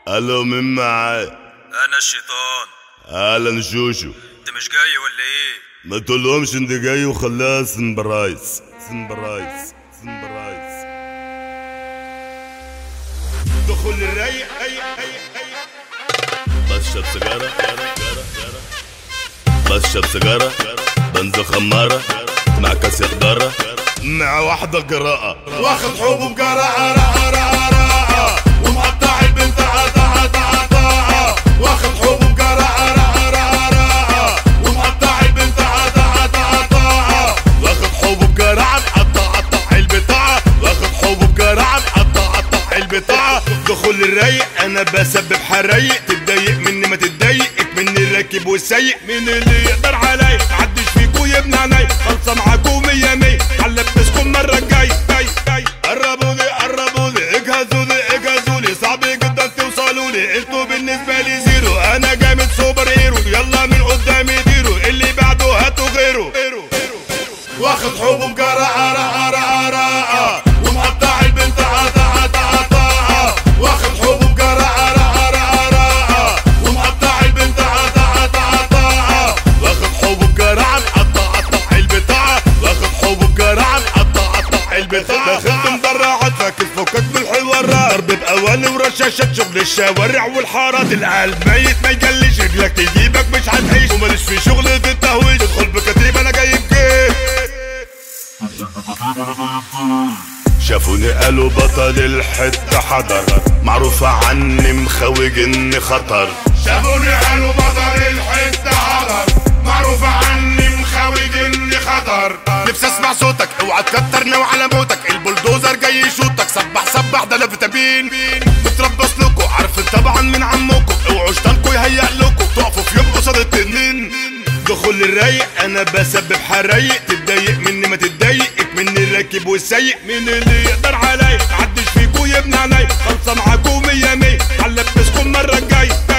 الو مين معاي انا الشيطان اهلا شوشو انت مش جاي ولا ايه ما تقولهمش انت جاي وخليها سنبرايز سنبرايز سنبرايز دخول الرايق اي اي اي بشرب سيجارة بشرب سيجارة بنزل خمارة مع كاس خضارة مع واحدة قراءة واخد حبوب قراءة راءة راءة راءة ومقطع البنت عطا عطا عطا واخد حبوب قراءة راءة راءة راءة ومقطع البنت عطا عطا عطا واخد حبوب قراءة مقطع قطع البطاعة واخد حبوب قراءة مقطع قطع البطاعة دخول الرايق انا بسبب حرايق تتضايق مني ما تتضايق مني الراكب والسايق مين اللي يقدر علي محدش فيكو يبني عيني خلصة معاكو مية مية هنلبسكم مرة الجاي جاي جاي قربوا لي قربوا لي اجهزوا لي اجهزوا لي صعب جدا توصلوا لي انتوا بالنسبة لي زيرو انا جامد سوبر هيرو يلا من قدامي ديرو اللي بعده هاتوا غيره واخد حبوب قراءة راءة راءة راءة ومقطع البنت عطا عطا عطا واخد حبوب قراءة راءة راءة راءة ومقطع البنت عطا عطا عطا واخد حبوب قراءة مقطع قطع البطاعة واخد حبوب قراءة مقطع قطع البطاعة دخلت مدرعات فاكس فكك من الحوارات ضرب بأواني ورشاشات شغل الشوارع والحارات القلب ميت ما يجلش رجلك تجيبك مش هتعيش وماليش في شغل التهويش ادخل بكتيب انا جايب كيف شافوني قالوا بطل الحتة حضر معروفة عني مخوج اني خطر شافوني قالوا بطل الحتة حضر معروفة عني مخوج اني خطر نفسي اسمع صوتك اوعى تكتر ناوي على موتك البلدوزر جاي يشوتك صبح صبح ده لا فيتامين متربص لكم عارفين طبعا من عمكم اوعوا شطانكوا يهيأ لكم تقفوا في يوم قصاد التنين دخول الرايق انا بسبب حرايق تتضايق مني ما تتضايق مني الراكب والسايق مين اللي يقدر علي محدش فيكو يبني عيني خلصة معاكو مية مية هنلبسكم مرة الجاي